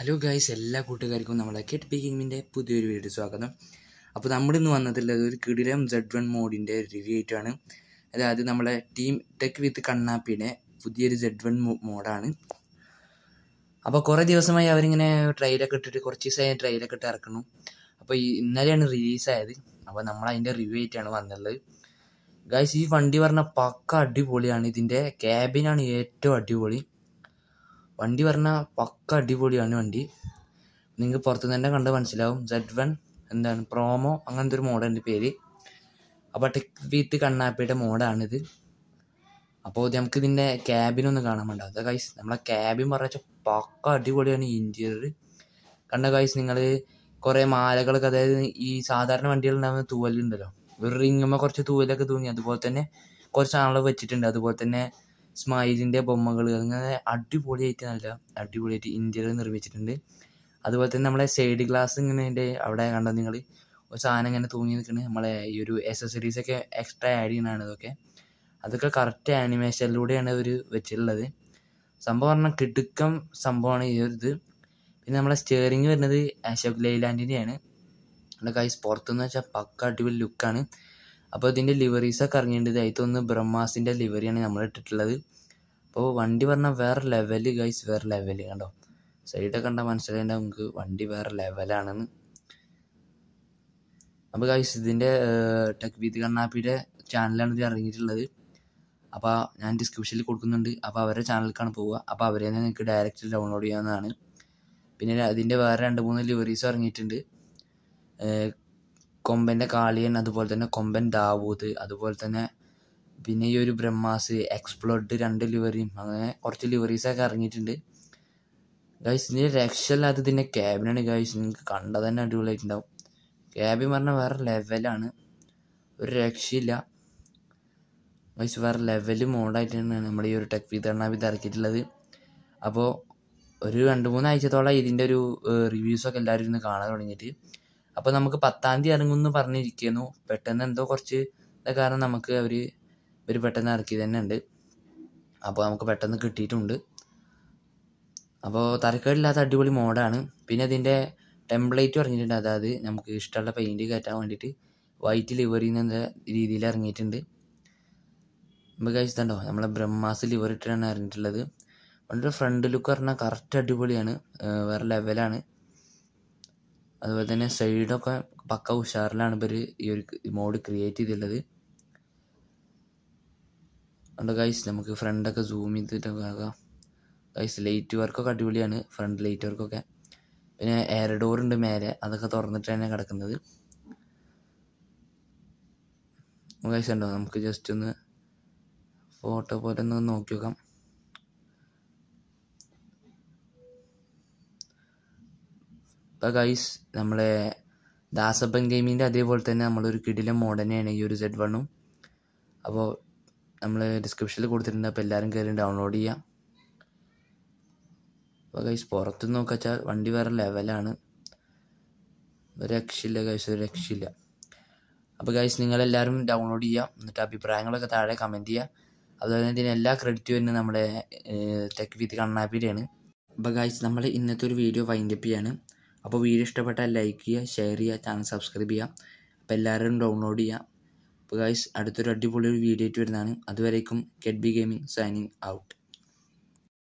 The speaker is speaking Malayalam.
ഹലോ ഗൈസ് എല്ലാ കൂട്ടുകാർക്കും നമ്മുടെ കെറ്റ് പി ഗെയിമിൻ്റെ പുതിയൊരു വീഡിയോ സ്വാഗതം അപ്പോൾ നമ്മളിന്ന് വന്നിട്ടുള്ളത് ഒരു കിടിലം സെഡ് വൺ മോഡിൻ്റെ റിവ്യൂ ആയിട്ടാണ് അതായത് നമ്മളെ ടീം ടെക് വിത്ത് കണ്ണാപ്പിയുടെ പുതിയൊരു സെഡ് വൺ മോഡാണ് അപ്പോൾ കുറേ ദിവസമായി അവരിങ്ങനെ ട്രെയിലൊക്കെ ഇട്ടിട്ട് കുറച്ച് ദിവസമായി ട്രെയിലൊക്കെ ഇട്ട് ഇറക്കുന്നു അപ്പോൾ ഈ ഇന്നലെയാണ് റിലീസായത് അപ്പോൾ നമ്മൾ അതിൻ്റെ റിവ്യൂ ആയിട്ടാണ് വന്നുള്ളത് ഗൈസ് ഈ വണ്ടി പറഞ്ഞ പക്ക അടിപൊളിയാണ് ഇതിൻ്റെ ക്യാബിനാണ് ഏറ്റവും അടിപൊളി വണ്ടി പറഞ്ഞാൽ പക്ക അടിപൊളിയാണ് വണ്ടി നിങ്ങൾക്ക് പുറത്തു തന്നെ കണ്ട് മനസ്സിലാവും സെഡ് വൺ എന്താണ് പ്രോമോ അങ്ങനത്തെ ഒരു മോഡുണ്ട് പേര് അപ്പോൾ ടെക് വിത്ത് കണ്ണാപ്പിയുടെ മോഡാണിത് അപ്പോൾ നമുക്ക് ഇതിൻ്റെ ക്യാബിനൊന്ന് കാണാൻ വേണ്ട അത് ഗൈസ് നമ്മളെ ക്യാബിൻ പറഞ്ഞാൽ പക്ക അടിപൊളിയാണ് ഇൻറ്റീരിയർ കണ്ട ഗൈസ് നിങ്ങൾ കുറേ മാലകളൊക്കെ അതായത് ഈ സാധാരണ വണ്ടികളുണ്ടാകുന്ന തൂവലുണ്ടല്ലോ ഒരു റിങ്ങുമ്പോൾ കുറച്ച് തൂവലൊക്കെ തൂങ്ങി അതുപോലെ തന്നെ കുറച്ച് ആളുകൾ വെച്ചിട്ടുണ്ട് അതുപോലെ തന്നെ സ്മൈലിൻ്റെ ബൊമ്മകൾ അങ്ങനെ അടിപൊളിയായിട്ട് നല്ല അടിപൊളിയായിട്ട് ഇന്ത്യയിൽ നിർമ്മിച്ചിട്ടുണ്ട് അതുപോലെ തന്നെ നമ്മളെ സൈഡ് ഗ്ലാസ് ഇങ്ങനെ അതിൻ്റെ അവിടെ കണ്ടോ നിങ്ങൾ ഒരു സാധനം ഇങ്ങനെ തൂങ്ങി നിൽക്കുന്നത് നമ്മളെ ഈ ഒരു accessories ഒക്കെ എക്സ്ട്രാ ആഡ് ചെയ്യുന്നതാണ് ഇതൊക്കെ അതൊക്കെ കറക്റ്റ് ആനിമേഷനിലൂടെയാണ് അവർ വെച്ചിട്ടുള്ളത് സംഭവം പറഞ്ഞാൽ കിടുക്കം സംഭവമാണ് ഈ ഒരു ഇത് പിന്നെ നമ്മളെ സ്റ്റിയറിങ് വരുന്നത് അശോക് ലൈലാൻഡിൻ്റെയാണ് നമ്മുടെ കൈസ് പുറത്തുനിന്ന് വെച്ചാൽ പക്ക അടിപൊളി ലുക്കാണ് അപ്പോൾ ഇതിൻ്റെ ലിവറീസൊക്കെ ഇറങ്ങിയിട്ടുണ്ട് അതിലൊന്ന് ബ്രഹ്മാസിൻ്റെ ലിവറിയാണ് നമ്മൾ ഇട്ടിട്ടുള്ളത് അപ്പോൾ വണ്ടി പറഞ്ഞാൽ വേറെ ലെവല് ഗൈസ് വേറെ ലെവല് കണ്ടോ സൈഡൊക്കെ കണ്ടാൽ മനസ്സിലായിട്ടുണ്ടാവും നമുക്ക് വണ്ടി വേറെ ലെവലാണെന്ന് അപ്പോൾ ഗൈസ് ഇതിൻ്റെ ടെക് വിത്ത് കണ്ണാപ്പിയുടെ ചാനലാണ് ഇത് ഇറങ്ങിയിട്ടുള്ളത് അപ്പോൾ ഞാൻ ഡിസ്ക്രിപ്ഷനിൽ കൊടുക്കുന്നുണ്ട് അപ്പോൾ അവരുടെ ചാനലിലേക്കാണ് പോവുക അപ്പോൾ അവരെ തന്നെ നിങ്ങൾക്ക് ഡയറക്റ്റ് ഡൗൺലോഡ് ചെയ്യാവുന്നതാണ് പിന്നെ അതിൻ്റെ വേറെ രണ്ട് മൂന്ന് ലിവറീസ് ഇറങ്ങിയിട്ടുണ്ട് കൊമ്പൻ്റെ കാളിയൻ അതുപോലെ തന്നെ കൊമ്പൻ ദാവൂദ് അതുപോലെ തന്നെ പിന്നെ ഈ ഒരു ബ്രഹ്മാസ് എക്സ്പ്ലോഡ് രണ്ട് ലിവറിയും അങ്ങനെ കുറച്ച് ലിവറീസൊക്കെ ഇറങ്ങിയിട്ടുണ്ട് ഗൈസ് ഇതിൻ്റെ രക്ഷയില്ലാത്ത ഇതിൻ്റെ ക്യാബിനാണ് ഗൈസ് നിങ്ങൾക്ക് കണ്ടാൽ തന്നെ അടിപൊളിയായിട്ടുണ്ടാവും ക്യാബിൻ പറഞ്ഞാൽ വേറെ ലെവലാണ് ഒരു രക്ഷയില്ല ഗൈസ് വേറെ ലെവൽ മോഡായിട്ടാണ് നമ്മുടെ ഈ ഒരു ടെക് വിത്ത് എണ്ണാബിത് ഇറക്കിയിട്ടുള്ളത് അപ്പോൾ ഒരു രണ്ട് മൂന്ന് ആഴ്ചത്തോളം ഇതിൻ്റെ ഒരു റിവ്യൂസൊക്കെ എല്ലാവരും ഇന്ന് കാണാൻ തുടങ്ങിയിട്ട് അപ്പോൾ നമുക്ക് പത്താം തീയതി ഇറങ്ങുമെന്ന് പറഞ്ഞിരിക്കുന്നു പെട്ടെന്ന് എന്തോ കുറച്ച് കാരണം നമുക്ക് അവർ ഇവർ പെട്ടെന്ന് ഇറക്കി തന്നെ ഉണ്ട് അപ്പോൾ നമുക്ക് പെട്ടെന്ന് കിട്ടിയിട്ടുണ്ട് അപ്പോൾ തരക്കേടില്ലാത്ത അടിപൊളി മോഡാണ് പിന്നെ ഇതിൻ്റെ ടെംപ്ലേറ്റ് പറഞ്ഞിട്ടുണ്ട് അതായത് നമുക്ക് ഇഷ്ടമുള്ള പെയിൻറ് കയറ്റാൻ വേണ്ടിയിട്ട് വൈറ്റ് ലിവറി എന്ന രീതിയിൽ ഇറങ്ങിയിട്ടുണ്ട് ഇപ്പോൾ കഴിച്ചിട്ടുണ്ടോ നമ്മളെ ബ്രഹ്മാസ് ലിവർ ഇട്ടിട്ടാണ് ഇറങ്ങിയിട്ടുള്ളത് വണ്ടിയുടെ ഫ്രണ്ട് ലുക്ക് പറഞ്ഞാൽ കറക്റ്റ് അടിപൊളിയാണ് വേറെ ലെവലാണ് അതുപോലെ തന്നെ സൈഡൊക്കെ പക്ക ഉഷാറിലാണ് ഇവർ ഈ ഒരു മോഡ് ക്രിയേറ്റ് ചെയ്തിട്ടുള്ളത് അതുകൊണ്ട് ഗൈസ് നമുക്ക് ഫ്രണ്ടൊക്കെ സൂം ചെയ്തിട്ടൊക്കെ ആകാം ഗൈസ് ലൈറ്റ് വർക്കൊക്കെ അടിപൊളിയാണ് ഫ്രണ്ട് ലൈറ്റ് വർക്കൊക്കെ പിന്നെ എയർ ഡോർ ഉണ്ട് മേലെ അതൊക്കെ തുറന്നിട്ടാണ് കിടക്കുന്നത് ഗൈസ് ഉണ്ടോ നമുക്ക് ജസ്റ്റ് ഒന്ന് ഫോട്ടോ പോലെ ഒന്ന് നോക്കി നോക്കാം ഇപ്പോൾ ഗൈസ് നമ്മളെ ദാസപ്പൻ ഗെയിമിൻ്റെ അതേപോലെ തന്നെ നമ്മളൊരു കിടിലം മോഡ് തന്നെയാണ് ഈ ഒരു സെഡ് വണ്ണും അപ്പോൾ നമ്മൾ ഡിസ്ക്രിപ്ഷനിൽ കൊടുത്തിട്ടുണ്ട് അപ്പോൾ എല്ലാവരും കയറി ഡൗൺലോഡ് ചെയ്യാം അപ്പോൾ ഗൈസ് പുറത്ത് നോക്കാച്ചാൽ വണ്ടി വേറെ ലെവലാണ് ഒരു രക്ഷയില്ല ഗൈസ് ഒരു രക്ഷയില്ല അപ്പോൾ ഗൈസ് നിങ്ങളെല്ലാവരും ഡൗൺലോഡ് ചെയ്യുക എന്നിട്ട് അഭിപ്രായങ്ങളൊക്കെ താഴെ കമൻറ്റ് ചെയ്യുക അതുപോലെ തന്നെ ഇതിന് എല്ലാ ക്രെഡിറ്റ് വരുന്നത് നമ്മുടെ ടെക് വിത്ത് കണ്ണാപ്പിയുടെയാണ് അപ്പോൾ ഗൈസ് നമ്മൾ ഇന്നത്തെ ഒരു വീഡിയോ വൈൻഡപ്പ് ചെയ്യാണ് അപ്പോൾ വീഡിയോ ഇഷ്ടപ്പെട്ടാൽ ലൈക്ക് ചെയ്യുക ഷെയർ ചെയ്യുക ചാനൽ സബ്സ്ക്രൈബ് ചെയ്യുക അപ്പോൾ എല്ലാവരും ഡൗൺലോഡ് ചെയ്യുക അപ്പോൾ ഗൈസ് അടുത്തൊരു അടിപൊളി ഒരു വീഡിയോ ആയിട്ട് വരുന്നതാണ് അതുവരേക്കും കെഡ് ബി ഗെയിമിംഗ് സൈനിങ് ഔട്ട്